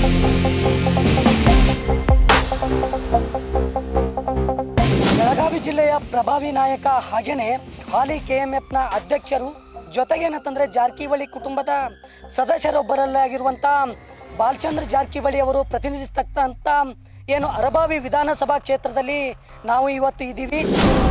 ಬೆಳಗಾವಿ ಜಿಲ್ಲೆಯ ಪ್ರಭಾವಿ ನಾಯಕ ಹಾಗೇನೆ ಹಾಲಿ ಕೆ ಎಂ ಎಫ್ನ ಅಧ್ಯಕ್ಷರು ಜೊತೆಗೇನಂತಂದ್ರೆ ಜಾರಕಿಹೊಳಿ ಕುಟುಂಬದ ಸದಸ್ಯರೊಬ್ಬರಲ್ಲಾಗಿರುವಂಥ ಬಾಲಚಂದ್ರ ಜಾರಕಿಹೊಳಿ ಅವರು ಪ್ರತಿನಿಧಿಸ್ತಕ್ಕಂಥ ಏನು ಅರಬಾವಿ ವಿಧಾನಸಭಾ ಕ್ಷೇತ್ರದಲ್ಲಿ ನಾವು ಇವತ್ತು ಇದ್ದೀವಿ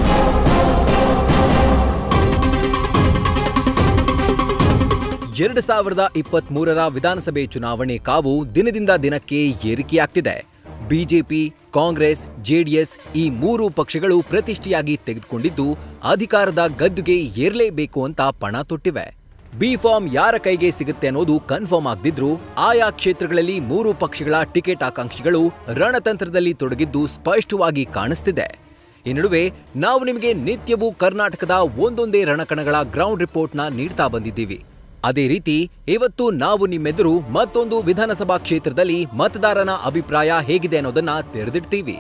ಎರಡು ಸಾವಿರದ ಇಪ್ಪತ್ತ್ ಮೂರರ ವಿಧಾನಸಭೆ ಚುನಾವಣೆ ಕಾವು ದಿನದಿಂದ ದಿನಕ್ಕೆ ಏರಿಕೆಯಾಗ್ತಿದೆ ಬಿಜೆಪಿ ಕಾಂಗ್ರೆಸ್ ಜೆಡಿಎಸ್ ಈ ಮೂರು ಪಕ್ಷಗಳು ಪ್ರತಿಷ್ಠೆಯಾಗಿ ತೆಗೆದುಕೊಂಡಿದ್ದು ಅಧಿಕಾರದ ಗದ್ದುಗೆ ಏರ್ಲೇಬೇಕು ಅಂತ ಪಣ ತೊಟ್ಟಿವೆ ಬಿ ಫಾರ್ಮ್ ಯಾರ ಕೈಗೆ ಸಿಗುತ್ತೆ ಅನ್ನೋದು ಕನ್ಫರ್ಮ್ ಆಗದಿದ್ರು ಆಯಾ ಕ್ಷೇತ್ರಗಳಲ್ಲಿ ಮೂರು ಪಕ್ಷಗಳ ಟಿಕೆಟ್ ಆಕಾಂಕ್ಷಿಗಳು ರಣತಂತ್ರದಲ್ಲಿ ತೊಡಗಿದ್ದು ಸ್ಪಷ್ಟವಾಗಿ ಕಾಣಿಸ್ತಿದೆ ಈ ನಡುವೆ ನಾವು ನಿಮಗೆ ನಿತ್ಯವೂ ಕರ್ನಾಟಕದ ಒಂದೊಂದೇ ರಣಕಣಗಳ ಗ್ರೌಂಡ್ ರಿಪೋರ್ಟ್ನ ನೀಡ್ತಾ ಬಂದಿದ್ದೀವಿ ಅದೇ ರೀತಿ ಇವತ್ತು ನಾವು ನಿಮ್ಮೆದುರು ಮತ್ತೊಂದು ವಿಧಾನಸಭಾ ಕ್ಷೇತ್ರದಲ್ಲಿ ಮತದಾರನ ಅಭಿಪ್ರಾಯ ಹೇಗಿದೆ ಅನ್ನೋದನ್ನ ತೆರೆದಿಡ್ತೀವಿ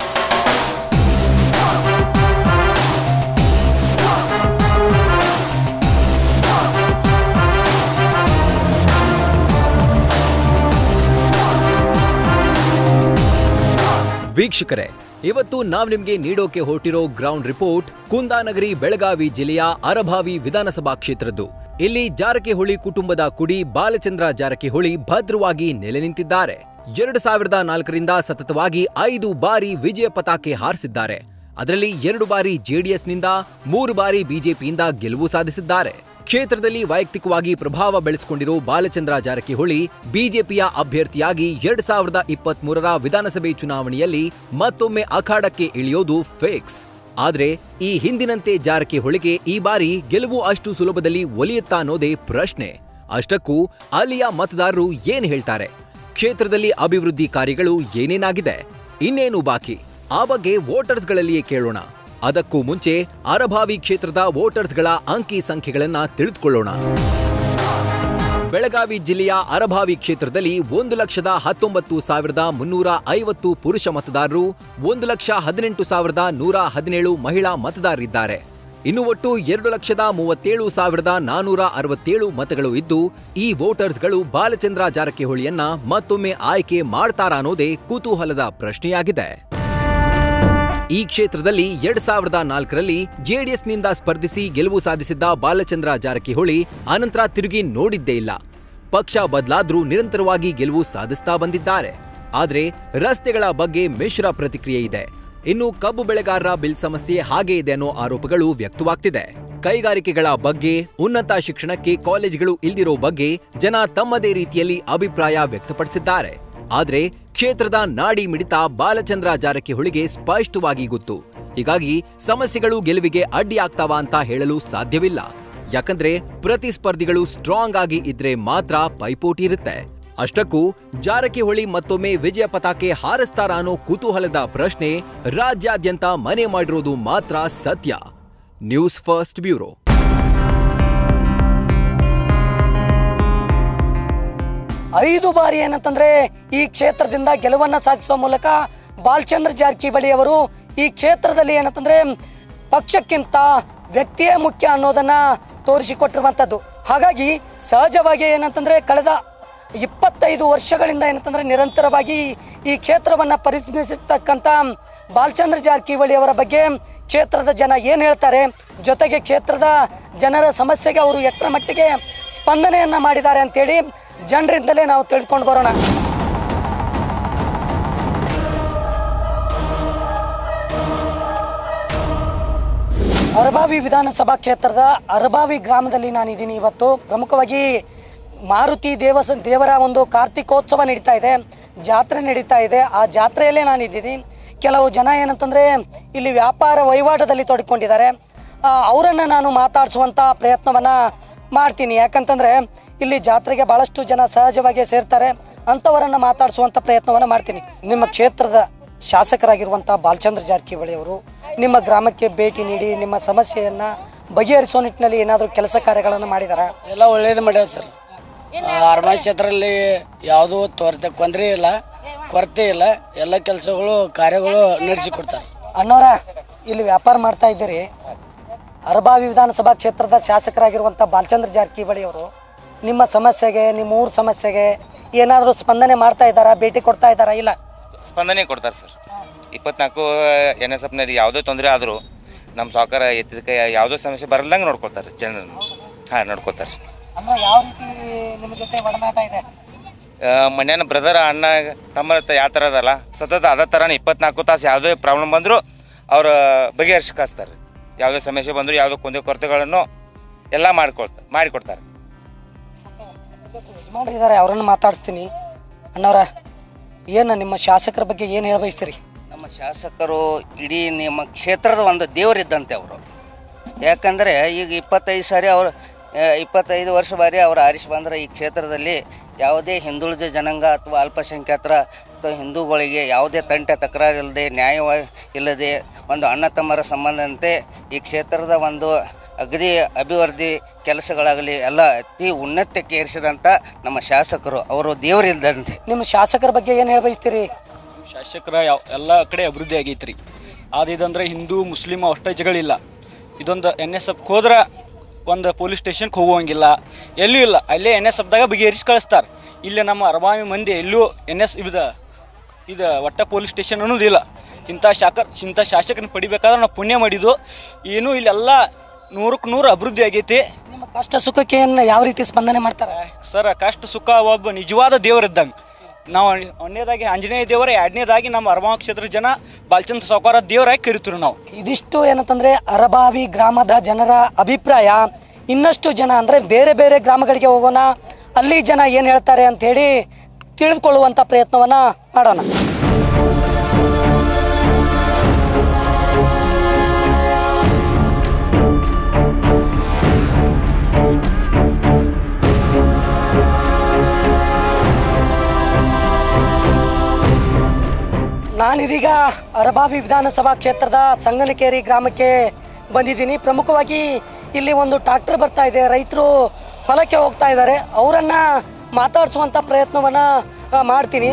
ವೀಕ್ಷಕರೇ ಇವತ್ತು ನಾವ್ ನಿಮ್ಗೆ ನೀಡೋಕೆ ಹೊರಟಿರೋ ಗ್ರೌಂಡ್ ರಿಪೋರ್ಟ್ ಕುಂದಾನಗರಿ ಬೆಳಗಾವಿ ಜಿಲ್ಲೆಯ ಅರಭಾವಿ ವಿಧಾನಸಭಾ ಕ್ಷೇತ್ರದ್ದು ಇಲ್ಲಿ ಜಾರಕಿಹೊಳಿ ಕುಟುಂಬದ ಕುಡಿ ಬಾಲಚಂದ್ರ ಜಾರಕಿಹೊಳಿ ಭದ್ರವಾಗಿ ನೆಲೆ ನಿಂತಿದ್ದಾರೆ ಎರಡು ಸಾವಿರದ ನಾಲ್ಕರಿಂದ ಸತತವಾಗಿ ಐದು ಬಾರಿ ವಿಜಯ ಪತಾಕೆ ಹಾರಿಸಿದ್ದಾರೆ ಅದರಲ್ಲಿ ಎರಡು ಬಾರಿ ಜೆಡಿಎಸ್ನಿಂದ ಮೂರು ಬಾರಿ ಬಿಜೆಪಿಯಿಂದ ಗೆಲುವು ಸಾಧಿಸಿದ್ದಾರೆ ಕ್ಷೇತ್ರದಲ್ಲಿ ವೈಯಕ್ತಿಕವಾಗಿ ಪ್ರಭಾವ ಬೆಳೆಸಿಕೊಂಡಿರೋ ಬಾಲಚಂದ್ರ ಜಾರಕಿಹೊಳಿ ಬಿಜೆಪಿಯ ಅಭ್ಯರ್ಥಿಯಾಗಿ ಎರಡ್ ಸಾವಿರದ ಇಪ್ಪತ್ತ್ ಮೂರರ ವಿಧಾನಸಭೆ ಚುನಾವಣೆಯಲ್ಲಿ ಮತ್ತೊಮ್ಮೆ ಅಖಾಡಕ್ಕೆ ಇಳಿಯೋದು ಫಿಕ್ಸ್ ಆದ್ರೆ ಈ ಹಿಂದಿನಂತೆ ಜಾರಕಿಹೊಳಿಗೆ ಈ ಬಾರಿ ಗೆಲುವು ಅಷ್ಟು ಸುಲಭದಲ್ಲಿ ಒಲಿಯುತ್ತಾ ಅನ್ನೋದೇ ಪ್ರಶ್ನೆ ಅಷ್ಟಕ್ಕೂ ಅಲ್ಲಿಯ ಮತದಾರರು ಏನ್ ಹೇಳ್ತಾರೆ ಕ್ಷೇತ್ರದಲ್ಲಿ ಅಭಿವೃದ್ಧಿ ಕಾರ್ಯಗಳು ಏನೇನಾಗಿದೆ ಇನ್ನೇನು ಬಾಕಿ ಆ ಬಗ್ಗೆ ವೋಟರ್ಸ್ಗಳಲ್ಲಿಯೇ ಕೇಳೋಣ ಅದಕ್ಕೂ ಮುಂಚೆ ಅರಭಾವಿ ಕ್ಷೇತ್ರದ ವೋಟರ್ಸ್ಗಳ ಅಂಕಿ ಸಂಖ್ಯೆಗಳನ್ನ ತಿಳಿದುಕೊಳ್ಳೋಣ ಬೆಳಗಾವಿ ಜಿಲ್ಲೆಯ ಅರಭಾವಿ ಕ್ಷೇತ್ರದಲ್ಲಿ ಒಂದು ಲಕ್ಷದ ಹತ್ತೊಂಬತ್ತು ಸಾವಿರದ ಮುನ್ನೂರ ಐವತ್ತು ಪುರುಷ ಮತದಾರರು ಒಂದು ಲಕ್ಷ ಹದಿನೆಂಟು ಸಾವಿರದ ನೂರ ಹದಿನೇಳು ಮಹಿಳಾ ಮತದಾರರಿದ್ದಾರೆ ಇನ್ನು ಒಟ್ಟು ಎರಡು ಲಕ್ಷದ ಮೂವತ್ತೇಳು ಸಾವಿರದ ನಾನೂರ ಅರವತ್ತೇಳು ಮತಗಳು ಇದ್ದು ಈ ವೋಟರ್ಸ್ಗಳು ಬಾಲಚಂದ್ರ ಜಾರಕಿಹೊಳಿಯನ್ನ ಮತ್ತೊಮ್ಮೆ ಆಯ್ಕೆ ಮಾಡ್ತಾರಾ ಅನ್ನೋದೇ ಕುತೂಹಲದ ಪ್ರಶ್ನೆಯಾಗಿದೆ ಈ ಕ್ಷೇತ್ರದಲ್ಲಿ ಎರಡ್ ಸಾವಿರದ ನಾಲ್ಕರಲ್ಲಿ ಜೆಡಿಎಸ್ನಿಂದ ಸ್ಪರ್ಧಿಸಿ ಗೆಲುವು ಸಾಧಿಸಿದ್ದ ಬಾಲಚಂದ್ರ ಜಾರಕಿಹೊಳಿ ಅನಂತರ ತಿರುಗಿ ನೋಡಿದ್ದೇ ಇಲ್ಲ ಪಕ್ಷ ಬದಲಾದ್ರೂ ನಿರಂತರವಾಗಿ ಗೆಲುವು ಸಾಧಿಸ್ತಾ ಬಂದಿದ್ದಾರೆ ಆದ್ರೆ ರಸ್ತೆಗಳ ಬಗ್ಗೆ ಮಿಶ್ರ ಪ್ರತಿಕ್ರಿಯೆ ಇದೆ ಇನ್ನು ಕಬ್ಬು ಬೆಳೆಗಾರರ ಬಿಲ್ ಸಮಸ್ಯೆ ಹಾಗೆ ಇದೆ ಅನ್ನೋ ಆರೋಪಗಳು ವ್ಯಕ್ತವಾಗ್ತಿದೆ ಕೈಗಾರಿಕೆಗಳ ಬಗ್ಗೆ ಉನ್ನತ ಶಿಕ್ಷಣಕ್ಕೆ ಕಾಲೇಜುಗಳು ಇಲ್ದಿರೋ ಬಗ್ಗೆ ಜನ ತಮ್ಮದೇ ರೀತಿಯಲ್ಲಿ ಅಭಿಪ್ರಾಯ ವ್ಯಕ್ತಪಡಿಸಿದ್ದಾರೆ ಆದ್ರೆ ಕ್ಷೇತ್ರದ ನಾಡಿ ಮಿಡಿತ ಬಾಲಚಂದ್ರ ಜಾರಕಿಹೊಳಿಗೆ ಸ್ಪಷ್ಟವಾಗಿ ಗೊತ್ತು ಹೀಗಾಗಿ ಸಮಸ್ಯೆಗಳು ಗೆಲುವಿಗೆ ಅಡ್ಡಿ ಆಗ್ತಾವ ಅಂತ ಹೇಳಲು ಸಾಧ್ಯವಿಲ್ಲ ಯಾಕಂದ್ರೆ ಪ್ರತಿಸ್ಪರ್ಧಿಗಳು ಸ್ಟ್ರಾಂಗ್ ಆಗಿ ಇದ್ರೆ ಮಾತ್ರ ಪೈಪೋಟಿ ಇರುತ್ತೆ ಅಷ್ಟಕ್ಕೂ ಜಾರಕಿಹೊಳಿ ಮತ್ತೊಮ್ಮೆ ವಿಜಯ ಪತಾಕೆ ಹಾರಿಸ್ತಾರ ಅನ್ನೋ ಕುತೂಹಲದ ಪ್ರಶ್ನೆ ರಾಜ್ಯಾದ್ಯಂತ ಮನೆ ಮಾಡಿರೋದು ಮಾತ್ರ ಸತ್ಯ ನ್ಯೂಸ್ ಫಸ್ಟ್ ಬ್ಯೂರೋ ಐದು ಬಾರಿ ಏನಂತಂದ್ರೆ ಈ ಕ್ಷೇತ್ರದಿಂದ ಗೆಲುವನ್ನ ಸಾಧಿಸುವ ಮೂಲಕ ಬಾಲಚಂದ್ರ ಜಾರಕಿಹೊಳಿ ಅವರು ಈ ಕ್ಷೇತ್ರದಲ್ಲಿ ಏನಂತಂದ್ರೆ ಪಕ್ಷಕ್ಕಿಂತ ವ್ಯಕ್ತಿಯೇ ಮುಖ್ಯ ಅನ್ನೋದನ್ನ ತೋರಿಸಿಕೊಟ್ಟಿರುವಂಥದ್ದು ಹಾಗಾಗಿ ಸಹಜವಾಗಿ ಏನಂತಂದ್ರೆ ಕಳೆದ ಇಪ್ಪತ್ತೈದು ವರ್ಷಗಳಿಂದ ಏನಂತಂದ್ರೆ ನಿರಂತರವಾಗಿ ಈ ಕ್ಷೇತ್ರವನ್ನು ಪರಿಶೀಲಿಸತಕ್ಕಂಥ ಬಾಲಚಂದ್ರ ಜಾರಕಿಹೊಳಿ ಅವರ ಬಗ್ಗೆ ಕ್ಷೇತ್ರದ ಜನ ಏನು ಹೇಳ್ತಾರೆ ಜೊತೆಗೆ ಕ್ಷೇತ್ರದ ಜನರ ಸಮಸ್ಯೆಗೆ ಅವರು ಎಷ್ಟರ ಮಟ್ಟಿಗೆ ಸ್ಪಂದನೆಯನ್ನು ಮಾಡಿದ್ದಾರೆ ಅಂತೇಳಿ ಜನರಿಂದಲೇ ನಾವು ತಿಳ್ಕೊಂಡು ಬರೋಣ ಅರಬಾವಿ ವಿಧಾನಸಭಾ ಕ್ಷೇತ್ರದ ಅರಬಾವಿ ಗ್ರಾಮದಲ್ಲಿ ನಾನಿದ್ದೀನಿ ಇವತ್ತು ಪ್ರಮುಖವಾಗಿ ಮಾರುತಿ ದೇವಸ ದೇವರ ಒಂದು ಕಾರ್ತಿಕೋತ್ಸವ ನಡೀತಾ ಇದೆ ಜಾತ್ರೆ ನಡೀತಾ ಇದೆ ಆ ಜಾತ್ರೆಯಲ್ಲೇ ನಾನಿದ್ದೀನಿ ಕೆಲವು ಜನ ಏನಂತಂದರೆ ಇಲ್ಲಿ ವ್ಯಾಪಾರ ವಹಿವಾಟದಲ್ಲಿ ತೊಡಕೊಂಡಿದ್ದಾರೆ ಅವರನ್ನು ನಾನು ಮಾತಾಡಿಸುವಂಥ ಪ್ರಯತ್ನವನ್ನು ಮಾಡ್ತೀನಿ ಯಾಕಂತಂದರೆ ಇಲ್ಲಿ ಜಾತ್ರೆಗೆ ಭಾಳಷ್ಟು ಜನ ಸಹಜವಾಗಿ ಸೇರ್ತಾರೆ ಅಂಥವರನ್ನು ಮಾತಾಡಿಸುವಂಥ ಪ್ರಯತ್ನವನ್ನು ಮಾಡ್ತೀನಿ ನಿಮ್ಮ ಕ್ಷೇತ್ರದ ಶಾಸಕರಾಗಿರುವಂಥ ಬಾಲಚಂದ್ರ ಜಾರಕಿಹೊಳಿ ಅವರು ನಿಮ್ಮ ಗ್ರಾಮಕ್ಕೆ ಭೇಟಿ ನೀಡಿ ನಿಮ್ಮ ಸಮಸ್ಯೆಯನ್ನು ಬಗೆಹರಿಸೋ ನಿಟ್ಟಿನಲ್ಲಿ ಏನಾದರೂ ಕೆಲಸ ಕಾರ್ಯಗಳನ್ನು ಮಾಡಿದಾರಾ ಎಲ್ಲ ಒಳ್ಳೇದು ಮಾಡ್ಯಾರ ಸರ್ ಆರ್ಮಾ ಕ್ಷೇತ್ರದಲ್ಲಿ ಯಾವುದೂ ತೊರತೆ ತೊಂದರೆ ಇಲ್ಲ ಕೊರತೆ ಇಲ್ಲ ಎಲ್ಲ ಕೆಲಸಗಳು ಕಾರ್ಯಗಳು ನಡೆಸಿಕೊಡ್ತಾರೆ ಅಣ್ಣವರ ಇಲ್ಲಿ ವ್ಯಾಪಾರ ಮಾಡ್ತಾ ಇದ್ದೀರಿ ಅರಬಾವಿ ವಿಧಾನಸಭಾ ಕ್ಷೇತ್ರದ ಶಾಸಕರಾಗಿರುವಂಥ ಬಾಲಚಂದ್ರ ಜಾರಕಿಹೊಳಿ ಅವರು ನಿಮ್ಮ ಸಮಸ್ಯೆಗೆ ನಿಮ್ಮ ಊರ ಸಮಸ್ಯೆಗೆ ಏನಾದರೂ ಸ್ಪಂದನೆ ಮಾಡ್ತಾ ಇದ್ದಾರಾ ಭೇಟಿ ಕೊಡ್ತಾ ಇದ್ದಾರಾ ಇಲ್ಲ ಸ್ಪಂದನೆ ಕೊಡ್ತಾರೆ ಸರ್ ಇಪ್ಪತ್ನಾಲ್ಕು ಎನ್ ಎಸ್ ಎಫ್ನಲ್ಲಿ ಯಾವುದೇ ತೊಂದರೆ ಆದರೂ ನಮ್ಮ ಸಾವುಕಾರ ಎತ್ತಿದಕ್ಕೆ ಯಾವುದೋ ಸಮಸ್ಯೆ ಬರಲ್ದಂಗೆ ನೋಡ್ಕೊಳ್ತಾರೆ ಜನರನ್ನು ಹಾಂ ನೋಡ್ಕೊತಾರೆ ಅಂದ್ರೆ ಯಾವ ರೀತಿ ನಿಮ್ಮ ಜೊತೆ ಒಡನಾಟ ಇದೆ ಮನ್ಯಾನ ಬ್ರದರ್ ಅಣ್ಣ ತಮ್ಮ ಯಾವ ಥರ ಅದಲ್ಲ ಸತತ ಅದೇ ಥರನೇ ಇಪ್ಪತ್ನಾಲ್ಕು ತಾಸು ಯಾವುದೇ ಪ್ರಾಬ್ಲಮ್ ಬಂದರೂ ಅವ್ರು ಬಗೆಹರಿಸಿ ಕಳಿಸ್ತಾರೆ ಯಾವುದೇ ಸಮಸ್ಯೆ ಬಂದರೂ ಯಾವುದೋ ಕುಂದೆ ಕೊರತೆಗಳನ್ನು ಎಲ್ಲ ಮಾಡಿಕೊಳ್ತಾರೆ ಮಾಡಿಕೊಡ್ತಾರೆ ಯಜಮಾನ್ರು ಇದ್ದಾರೆ ಅವ್ರನ್ನ ಮಾತಾಡಿಸ್ತೀನಿ ಅಣ್ಣವ್ರ ಏನು ನಿಮ್ಮ ಶಾಸಕರ ಬಗ್ಗೆ ಏನು ಹೇಳ ಬಯಸ್ತೀರಿ ನಮ್ಮ ಶಾಸಕರು ಇಡೀ ನಿಮ್ಮ ಕ್ಷೇತ್ರದ ಒಂದು ದೇವರಿದ್ದಂತೆ ಅವರು ಯಾಕಂದರೆ ಈಗ ಇಪ್ಪತ್ತೈದು ಸಾರಿ ಅವರು ಆ, ಇಪ್ಪತ್ತೈದು ವರ್ಷ ಬಾರಿ ಅವರು ಆರಿಸಿ ಬಂದರೆ ಈ ಕ್ಷೇತ್ರದಲ್ಲಿ ಯಾವುದೇ ಹಿಂದುಳಿದ ಜನಾಂಗ ಅಥವಾ ಅಲ್ಪಸಂಖ್ಯಾತರ ಅಥವಾ ಹಿಂದೂಗಳಿಗೆ ಯಾವುದೇ ತಂಟೆ ತಕರಾರು ಇಲ್ಲದೆ ನ್ಯಾಯ ಇಲ್ಲದೆ ಒಂದು ಅಣ್ಣ ತಮ್ಮರ ಸಂಬಂಧಂತೆ ಈ ಕ್ಷೇತ್ರದ ಒಂದು ಅಗದಿ ಅಭಿವೃದ್ಧಿ ಕೆಲಸಗಳಾಗಲಿ ಎಲ್ಲ ಅತಿ ಉನ್ನತಕ್ಕೆ ಏರಿಸಿದಂಥ ನಮ್ಮ ಶಾಸಕರು ಅವರು ದೇವರಿದ್ದಂತೆ ನಿಮ್ಮ ಶಾಸಕರ ಬಗ್ಗೆ ಏನು ಹೇಳ ಬಯಸ್ತೀರಿ ಶಾಸಕರ ಯಾವ ಎಲ್ಲ ಕಡೆ ಅಭಿವೃದ್ಧಿ ಆಗೈತೆ ರೀ ಅದು ಇದಂದ್ರೆ ಹಿಂದೂ ಮುಸ್ಲಿಮ್ ಅಷ್ಟೇ ಜಗಳಿಲ್ಲ ಇದೊಂದು ಎನ್ ಎಸ್ ಎಫ್ ಹೋದ್ರೆ ಒಂದು ಪೊಲೀಸ್ ಸ್ಟೇಷನ್ಗೆ ಹೋಗುವಂಗಿಲ್ಲ ಎಲ್ಲೂ ಇಲ್ಲ ಅಲ್ಲೇ ಎನ್ ಎಸ್ ಎಫ್ದಾಗ ಬಗೆಹರಿಸಿ ಕಳಿಸ್ತಾರೆ ಇಲ್ಲಿ ನಮ್ಮ ಅರಬಾವಿ ಮಂದಿ ಎಲ್ಲೂ ಎನ್ ಎಸ್ ಇದು ಇದು ಒಟ್ಟ ಪೊಲೀಸ್ ಸ್ಟೇಷನ್ ಅನ್ನೋದಿಲ್ಲ ಇಂಥ ಶಾಕರ್ ಇಂಥ ಶಾಸಕರನ್ನ ಪಡಿಬೇಕಾದ್ರೆ ನಾವು ಪುಣ್ಯ ಮಾಡಿದ್ದು ಏನೂ ಇಲ್ಲೆಲ್ಲ ನೂರಕ್ಕೆ ನೂರು ಅಭಿವೃದ್ಧಿ ಆಗೈತಿ ನಿಮ್ಮ ಕಷ್ಟ ಸುಖಕ್ಕೆ ಏನು ಯಾವ ರೀತಿ ಸ್ಪಂದನೆ ಮಾಡ್ತಾರೆ ಸರ್ ಕಷ್ಟ ಸುಖ ಒಬ್ಬ ನಿಜವಾದ ದೇವರಿದ್ದಂಗೆ ನಾವು ಒಂದನೇದಾಗಿ ಆಂಜನೇಯ ದೇವರ ಎರಡನೇದಾಗಿ ನಮ್ಮ ಅರಮಾವ ಕ್ಷೇತ್ರದ ಜನ ಬಾಲಚಂದ್ರ ಸಾವುಕಾರ ದೇವರಾಗಿ ಕರಿತೀವಿ ನಾವು ಇದಿಷ್ಟು ಏನಂತಂದ್ರೆ ಅರಬಾವಿ ಗ್ರಾಮದ ಜನರ ಅಭಿಪ್ರಾಯ ಇನ್ನಷ್ಟು ಜನ ಅಂದ್ರೆ ಬೇರೆ ಬೇರೆ ಗ್ರಾಮಗಳಿಗೆ ಹೋಗೋಣ ಅಲ್ಲಿ ಜನ ಏನು ಹೇಳ್ತಾರೆ ಅಂತ ಹೇಳಿ ತಿಳಿದುಕೊಳ್ಳುವಂತ ಪ್ರಯತ್ನವನ್ನ ಮಾಡೋಣ ನಾನಿದೀಗ ಅರಬಾವಿ ವಿಧಾನಸಭಾ ಕ್ಷೇತ್ರದ ಸಂಗನಕೇರಿ ಗ್ರಾಮಕ್ಕೆ ಬಂದಿದ್ದೀನಿ ಪ್ರಮುಖವಾಗಿ ಇಲ್ಲಿ ಒಂದು ಟ್ರಾಕ್ಟರ್ ಬರ್ತಾ ಇದೆ ರೈತರು ಹೊಲಕ್ಕೆ ಹೋಗ್ತಾ ಇದ್ದಾರೆ ಅವರನ್ನ ಮಾತಾಡಿಸುವಂತ ಪ್ರಯತ್ನವನ್ನ ಆ, ಮಾಡ್ತೀನಿ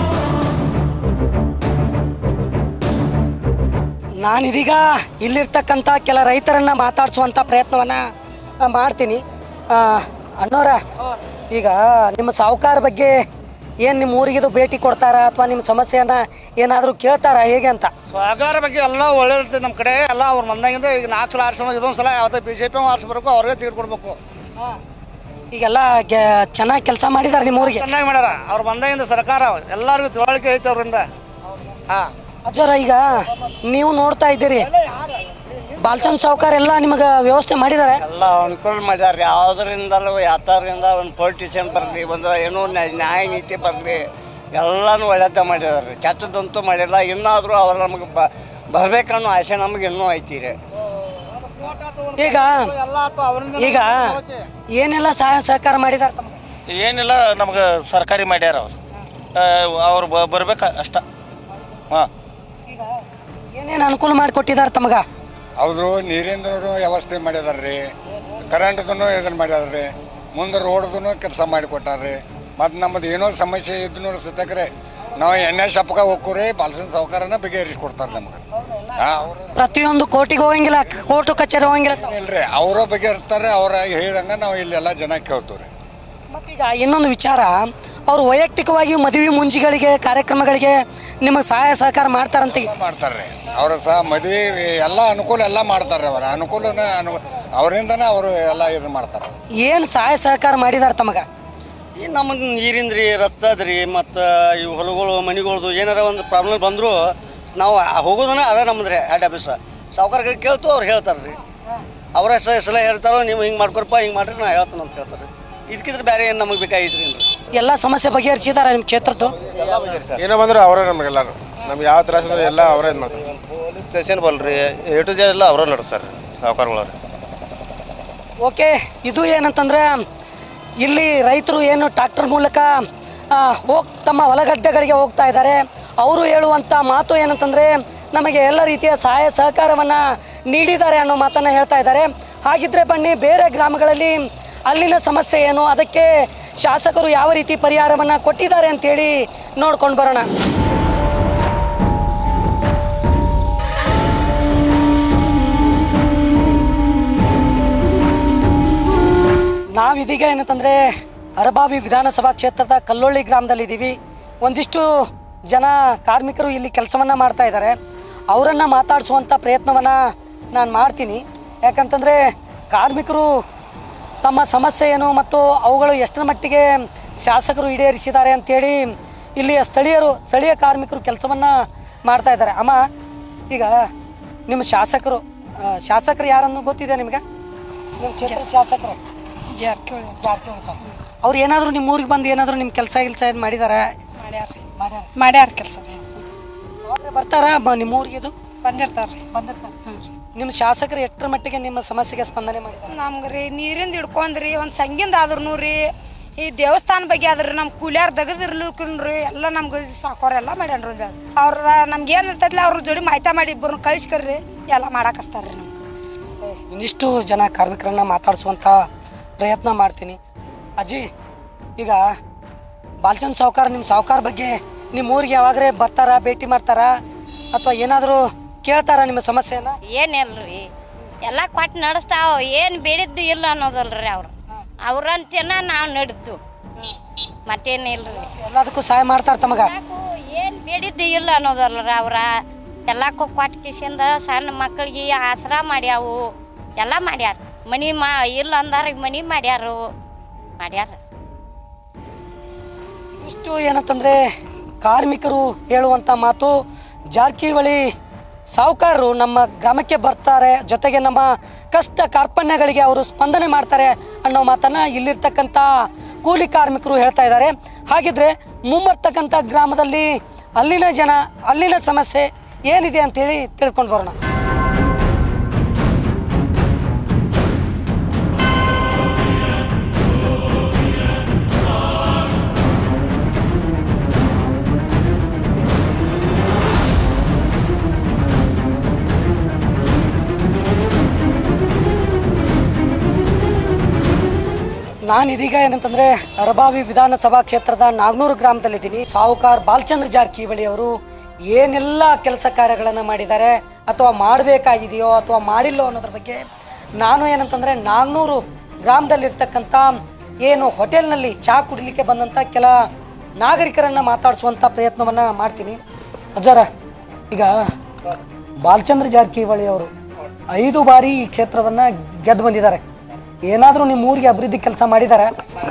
ನಾನಿದೀಗ ಇಲ್ಲಿರ್ತಕ್ಕಂಥ ಕೆಲ ರೈತರನ್ನ ಮಾತಾಡಿಸುವಂತ ಪ್ರಯತ್ನವನ್ನ ಆ, ಮಾಡ್ತೀನಿ ಆ, ಅಣ್ಣೋರ ಈಗ ನಿಮ್ಮ ಸಾಹುಕಾರ ಬಗ್ಗೆ ಏನು ನಿಮ್ಮ ಊರಿಗಿದು ಭೇಟಿ ಕೊಡ್ತಾರಾ ಅಥವಾ ನಿಮ್ಮ ಸಮಸ್ಯೆಯನ್ನ ಏನಾದರೂ ಕೇಳ್ತಾರಾ ಹೇಗೆ ಅಂತ ಸ್ವಾಗಾರ ಬಗ್ಗೆ ಎಲ್ಲ ಒಳ್ಳೇದಿರ್ತದೆ ನಮ್ಮ ಕಡೆ ಎಲ್ಲ ಅವ್ರ ಮಂದಾಗಿಂದ ಈಗ ನಾಲ್ಕು ಸಲ ಆರಿಸ್ಕೊಂಡು ಇದೊಂದು ಸಲ ಯಾವುದೇ ಬಿ ಜೆ ಪಿ ಆರಿಸ್ಬರ್ಬೇಕು ಅವ್ರಿಗೆ ತೀರ್ ಕೊಡ್ಬೇಕು ಈಗೆಲ್ಲ ಚೆನ್ನಾಗಿ ಕೆಲಸ ಮಾಡಿದ್ದಾರೆ ನಿಮ್ಮ ಊರಿಗೆ ಚೆನ್ನಾಗಿ ಮಾಡ್ಯಾರ ಅವ್ರು ಬಂದಾಗಿಂದ ಸರ್ಕಾರ ಎಲ್ಲರಿಗೂ ತಿಳುವಳಿಕೆ ಐತೆ ಅವರಿಂದ ಹಾಂ ಅಜ್ಜೋರ ಈಗ ನೀವು ನೋಡ್ತಾ ಇದ್ದೀರಿ ಬಾಲ್ಚಂದ್ ಸಾವ್ಕಾರ್ ಎಲ್ಲ ನಿಮಗೆ ವ್ಯವಸ್ಥೆ ಮಾಡಿದ್ದಾರೆ ಎಲ್ಲ ಅನುಕೂಲ ಮಾಡ್ಯಾರ ಯಾವುದರಿಂದಲೂ ಯಾತರಿಂದ ಒಂದು ಪೊಲಿಟಿಷಿಯನ್ ಬರಲಿ ಒಂದು ಏನೋ ನ್ಯಾಯ ನ್ಯಾಯ ನೀತಿ ಬರಲಿ ಎಲ್ಲನೂ ಒಳ್ಳೇದ ಮಾಡಿದಾರೆ ಕೆಟ್ಟದಂತೂ ಮಾಡಿಲ್ಲ ಇನ್ನಾದರೂ ಅವ್ರು ನಮಗೆ ಬ ಬರ್ಬೇಕನ್ನೋ ಆಸೆ ನಮಗೆ ಇನ್ನೂ ಐತಿ ರೀ ಈಗ ಈಗ ಏನೆಲ್ಲ ಸಹಾಯ ಸಹಕಾರ ಮಾಡಿದ್ದಾರೆ ತಮಗೆ ಏನಿಲ್ಲ ನಮ್ಗೆ ಸರ್ಕಾರಿ ಮಾಡ್ಯಾರ ಅವ್ರು ಅವ್ರು ಬರ್ಬೇಕು ಅಷ್ಟ ಹಾಂ ಈಗ ಏನೇನು ಅನುಕೂಲ ಮಾಡಿಕೊಟ್ಟಿದ್ದಾರೆ ತಮಗ ಅವರು ನೀರಿಂದೂ ವ್ಯವಸ್ಥೆ ಮಾಡಿದಾರ್ರಿ ಕರೆಂಟ್ದು ಇದನ್ನು ಮಾಡ್ಯಾರ್ರಿ ಮುಂದೆ ರೋಡ್ದು ಕೆಲಸ ಮಾಡಿಕೊಟ್ಟಾರ್ರಿ ಮತ್ತು ನಮ್ಮದು ಏನೋ ಸಮಸ್ಯೆ ಇದ್ದು ಸತ್ಯಕ್ರೆ ನಾವು ಎಣ್ಣೆ ಶಪ್ಕ ಹೋಗ್ಕೋರಿ ಬಾಲ್ಸನ್ ಸಾವುಕಾರನ ಬಗೆಹರಿಸ್ಕೊಡ್ತಾರೆ ನಮಗೆ ಹಾಂ ಅವರು ಪ್ರತಿಯೊಂದು ಕೋರ್ಟಿಗೆ ಹೋಗಂಗಿಲ್ಲ ಕೋರ್ಟು ಕಚೇರಿ ಹೋಗಂಗಿಲ್ಲ ತಾವು. ಇಲ್ರಿ ಅವರು ಬಗೆಹರಿಸ್ತಾರೆ ಅವ್ರ ಹೇಳ್ದಂಗೆ ನಾವು ಇಲ್ಲೆಲ್ಲ ಜನ ಕೇಳ್ತೀವಿ ರೀ ಮತ್ತೀಗ ಇನ್ನೊಂದು ವಿಚಾರ ಅವರು ವೈಯಕ್ತಿಕವಾಗಿ ಮದುವೆ ಮುಂಜಿಗಳಿಗೆ ಕಾರ್ಯಕ್ರಮಗಳಿಗೆ ನಿಮಗೆ ಸಹಾಯ ಸಹಕಾರ ಮಾಡ್ತಾರಂತ ಈಗ. ಮಾಡ್ತಾರೆ ಅವರು ಸಹ ಮದುವೆ ಎಲ್ಲ ಅನುಕೂಲ ಎಲ್ಲ ಮಾಡ್ತಾರೆ ಅವ್ರ ಅನುಕೂಲನ ಅನು ಅವರಿಂದನೇ ಅವರು ಎಲ್ಲ ಇದು ಮಾಡ್ತಾರೆ ಏನು ಸಹಾಯ ಸಹಕಾರ ಮಾಡಿದ್ದಾರೆ ತಮಗ ಈ ನಮಗೆ ನೀರಿಂದ ರೀ ರಸ್ತೆ ರೀ ಮತ್ತು ಈ ಹೊಲಗಳು ಮನೆಗಳ್ದು ಏನಾರ ಒಂದು ಪ್ರಾಬ್ಲಮ್ ಬಂದರೂ ನಾವು ಹೋಗೋದನ್ನ ಅದ ನಮ್ದು ರೀ ಹೆಡ್ ಆಫೀಸ ಸಾವುಕಾರ್ಗೆ ಕೇಳ್ತು ಅವ್ರು ಹೇಳ್ತಾರೆ ರೀ ಅವರ ಸಲಹೆ ಹೇಳ್ತಾರೋ ನೀವು ಹಿಂಗೆ ಮಾಡ್ಕೊರಪ್ಪ ಹಿಂಗೆ ಮಾಡ್ರಿ ನಾ ಹೇಳ್ತೀನಿ ಅಂತ ಹೇಳ್ತಾರೆ ಇದಕ್ಕಿದ್ರೆ ಬೇರೆ ಏನು ನಮಗೆ ಬೇಕಾಗಿತ್ತು ರೀ ಎಲ್ಲ ಸಮಸ್ಯೆ ಬಗೆಹರಿಸಿದ್ದಾರೆ ನಿಮ್ಮ ಕ್ಷೇತ್ರದ್ದು ಏನೋ ಬಂದ್ರೆ ಅವರೇ ನಮಗೆಲ್ಲರೂ ನಮ್ಗೆ ಯಾವ ತ್ರಾಸ ಅಂದ್ರೆ ಎಲ್ಲ ಅವರೇ ಇದು ಮಾಡ್ತಾರೆ ಪೊಲೀಸ್ ಸ್ಟೇಷನ್ ಬಲ್ರಿ ಎ ಟು ಜೆಡ್ ಎಲ್ಲ ಅವರೇ ನಡೆಸ್ತಾರೆ ಸಾವುಕಾರಗಳವ್ರು ಓಕೆ ಇದು ಏನಂತಂದ್ರೆ ಇಲ್ಲಿ ರೈತರು ಏನು ಟ್ರಾಕ್ಟರ್ ಮೂಲಕ ಆ, ಹೋಗ್ ತಮ್ಮ ಹೊಲಗದ್ದೆಗಳಿಗೆ ಹೋಗ್ತಾ ಇದ್ದಾರೆ ಅವರು ಹೇಳುವಂಥ ಮಾತು ಏನಂತಂದರೆ ನಮಗೆ ಎಲ್ಲ ರೀತಿಯ ಸಹಾಯ ಸಹಕಾರವನ್ನು ನೀಡಿದ್ದಾರೆ ಅನ್ನೋ ಮಾತನ್ನು ಹೇಳ್ತಾ ಇದ್ದಾರೆ ಹಾಗಿದ್ರೆ ಬನ್ನಿ ಬೇರೆ ಗ್ರಾಮಗಳಲ್ಲಿ ಅಲ್ಲಿನ ಸಮಸ್ಯೆ ಏನು ಅದಕ್ಕೆ ಶಾಸಕರು ಯಾವ ರೀತಿ ಪರಿಹಾರವನ್ನು ಕೊಟ್ಟಿದ್ದಾರೆ ಅಂತೇಳಿ ನೋಡ್ಕೊಂಡು ಬರೋಣ ನಾವಿದೀಗ ಏನಂತಂದರೆ ಅರಬಾವಿ ವಿಧಾನಸಭಾ ಕ್ಷೇತ್ರದ ಕಲ್ಲೊಳ್ಳಿ ಗ್ರಾಮದಲ್ಲಿದ್ದೀವಿ ಒಂದಿಷ್ಟು ಜನ ಕಾರ್ಮಿಕರು ಇಲ್ಲಿ ಕೆಲಸವನ್ನು ಮಾಡ್ತಾ ಇದ್ದಾರೆ ಅವರನ್ನು ಮಾತಾಡಿಸುವಂಥ ಪ್ರಯತ್ನವನ್ನು ನಾನು ಮಾಡ್ತೀನಿ ಯಾಕಂತಂದರೆ ಕಾರ್ಮಿಕರು ತಮ್ಮ ಸಮಸ್ಯೆ ಏನು ಮತ್ತು ಅವುಗಳು ಎಷ್ಟರ ಮಟ್ಟಿಗೆ ಶಾಸಕರು ಈಡೇರಿಸಿದ್ದಾರೆ ಅಂತೇಳಿ ಇಲ್ಲಿಯ ಸ್ಥಳೀಯರು ಸ್ಥಳೀಯ ಕಾರ್ಮಿಕರು ಕೆಲಸವನ್ನು ಮಾಡ್ತಾ ಇದ್ದಾರೆ ಅಮ್ಮ ಈಗ ನಿಮ್ಮ ಶಾಸಕರು ಆ, ಶಾಸಕರು ಯಾರನ್ನು ಗೊತ್ತಿದೆ ನಿಮಗೆ ನಿಮ್ಮ ಕ್ಷೇತ್ರದ ಶಾಸಕರು ಜಾರಕಿಹೊಳಿ ಜಾರಕಿಹೊಳಿ ಸರ್ ಅವ್ರು ಏನಾದರೂ ನಿಮ್ಮ ಊರಿಗೆ ಬಂದು ಏನಾದರೂ ನಿಮ್ಮ ಕೆಲಸ ಗಿಲ್ಸ ಏನು ಮಾಡಿದ್ದಾರೆ ಮಾಡ್ಯಾರ ಮಾಡ್ಯಾರ ಮಾಡ್ಯಾರ ಕೆಲಸ ಅವಾಗ್ಲೇ ಬರ್ತಾರ ಬ- ನಿಮ್ಮ ಊರಿಗೆ ಇದು ಬಂದಿರ್ತಾರ್ರಿ ಬಂದಿರ್ತಾರೆ ನಿಮ್ಮ ಶಾಸಕರು ಎಷ್ಟರ ಮಟ್ಟಿಗೆ ನಿಮ್ಮ ಸಮಸ್ಯೆಗೆ ಸ್ಪಂದನೆ ಮಾಡಿದ್ದಾರೆ ನಮ್ಗೆ ರೀ ನೀರಿಂದ ಹಿಡ್ಕೊಂಡ್ರಿ ಒಂದು ಸಂಗಿಂದ ಆದ್ರೂ ರೀ ಈ ದೇವಸ್ಥಾನ ಬಗ್ಗೆ ಆದ್ರಿ ನಮ್ಮ ಕೂಲಿಯಾರ್ ತೆಗೆದಿರ್ಲಿಕ್ರಿ ಎಲ್ಲ ನಮ್ಗೆ ಸಾಕೋರೆಲ್ಲ ಮಾಡ್ಯಾನ್ರಿ ಇದು. ಅವ್ರದ ನಮ್ಗೆ ಏನು ಇರ್ತೈತಿಲ್ಲ ಅವ್ರ ಜೋಡಿ ಮಾಹಿತಿ ಮಾಡಿ ಇಬ್ಬರನ್ನ ಕಳಿಸ್ಕರ್ರಿ ಎಲ್ಲ ಮಾಡಾಕಸ್ತಾರ್ರಿ ನಮ್ಗೆ ಇನ್ನಿಷ್ಟು ಜನ ಕಾರ್ಮಿಕರನ್ನ ಮಾತಾಡಿಸುವಂಥ ಪ್ರಯತ್ನ ಮಾಡ್ತೀನಿ ಅಜ್ಜಿ ಈಗ ಬಾಲ್ಚಂದ್ ಸಾವ್ಕಾರ ನಿಮ್ಮ ಸಾವ್ಕಾರ ಬಗ್ಗೆ ನಿಮ್ಮ ಊರಿಗೆ ಯಾವಾಗಲೇ ಬರ್ತಾರಾ ಭೇಟಿ ಮಾಡ್ತಾರಾ ಅಥವಾ ಏನಾದರೂ ಕೇಳ್ತಾರಾ ನಿಮ್ಮ ಸಮಸ್ಯೆನ ಏನಿಲ್ರಿ ಎಲ್ಲ ಕೊಟ್ಟು ನಡೆಸ್ತಾವ ಏನು ಬೇಡಿದ್ದು ಇಲ್ಲ ಅನ್ನೋದಲ್ರಿ ಅವ್ರು ಅವ್ರಂತೇನ ನಾವು ನಡೆದ್ದು ಮತ್ತೇನಿಲ್ರಿ ಎಲ್ಲದಕ್ಕೂ ಸಹಾಯ ಮಾಡ್ತಾರ ತಮಗ ಏನು ಬೇಡಿದ್ದು ಇಲ್ಲ ಅನ್ನೋದಲ್ರಿ ಅವ್ರ ಎಲ್ಲಕ್ಕೂ ಕೊಟ್ಟು ಕಿಸಿಂದ ಸಣ್ಣ ಮಕ್ಕಳಿಗೆ ಆಸರ ಮಾಡ್ಯಾವು ಎಲ್ಲ ಮಾಡ್ಯಾರ ಮನಿ ಮಾ ಇಲ್ಲ ಅಂದಾರ ಮನಿ ಮಾಡ್ಯಾರು ಮಾಡ್ಯಾರ ಇಷ್ಟು ಏನಂತಂದರೆ ಕಾರ್ಮಿಕರು ಹೇಳುವಂಥ ಮಾತು ಜಾರಕಿಹೊಳಿ ಸಾಹುಕಾರರು ನಮ್ಮ ಗ್ರಾಮಕ್ಕೆ ಬರ್ತಾರೆ ಜೊತೆಗೆ ನಮ್ಮ ಕಷ್ಟ ಕಾರ್ಪಣ್ಯಗಳಿಗೆ ಅವರು ಸ್ಪಂದನೆ ಮಾಡ್ತಾರೆ ಅನ್ನೋ ಮಾತನ್ನು ಇಲ್ಲಿರ್ತಕ್ಕಂಥ ಕೂಲಿ ಕಾರ್ಮಿಕರು ಹೇಳ್ತಾ ಇದ್ದಾರೆ ಹಾಗಿದ್ರೆ ಮುಂಬರ್ತಕ್ಕಂಥ ಗ್ರಾಮದಲ್ಲಿ ಅಲ್ಲಿನ ಜನ ಅಲ್ಲಿನ ಸಮಸ್ಯೆ ಏನಿದೆ ಅಂತೇಳಿ ತಿಳ್ಕೊಂಡು ಬರೋಣ ನಾನು ಇದೀಗ ಏನಂತಂದ್ರೆ ಅರಬಾವಿ ವಿಧಾನಸಭಾ ಕ್ಷೇತ್ರದ ನಾಗ್ನೂರು ಗ್ರಾಮದಲ್ಲಿದ್ದೀನಿ ಸಾಹುಕಾರ್ ಬಾಲಚಂದ್ರ ಜಾರಕಿಹೊಳಿ ಅವರು ಏನೆಲ್ಲ ಕೆಲಸ ಕಾರ್ಯಗಳನ್ನು ಮಾಡಿದ್ದಾರೆ ಅಥವಾ ಮಾಡಬೇಕಾಗಿದೆಯೋ ಅಥವಾ ಮಾಡಿಲ್ಲೋ ಅನ್ನೋದ್ರ ಬಗ್ಗೆ ನಾನು ಏನಂತಂದ್ರೆ ನಾಗ್ನೂರು ಗ್ರಾಮದಲ್ಲಿರ್ತಕ್ಕಂಥ ಏನು ಹೋಟೆಲ್ನಲ್ಲಿ ಚಹಾ ಕುಡಿಲಿಕ್ಕೆ ಬಂದಂಥ ಕೆಲ ನಾಗರಿಕರನ್ನ ಮಾತಾಡಿಸುವಂಥ ಪ್ರಯತ್ನವನ್ನು ಮಾಡ್ತೀನಿ ಅಜ್ಜಾರ ಈಗ ಬಾಲಚಂದ್ರ ಜಾರಕಿಹೊಳಿ ಅವರು ಐದು ಬಾರಿ ಈ ಕ್ಷೇತ್ರವನ್ನು ಗೆದ್ದು ಬಂದಿದ್ದಾರೆ ಏನಾದರೂ ನಿಮ್ಮ ಊರಿಗೆ ಅಭಿವೃದ್ಧಿ ಕೆಲಸ ಮಾಡಿದ್ದಾರೆ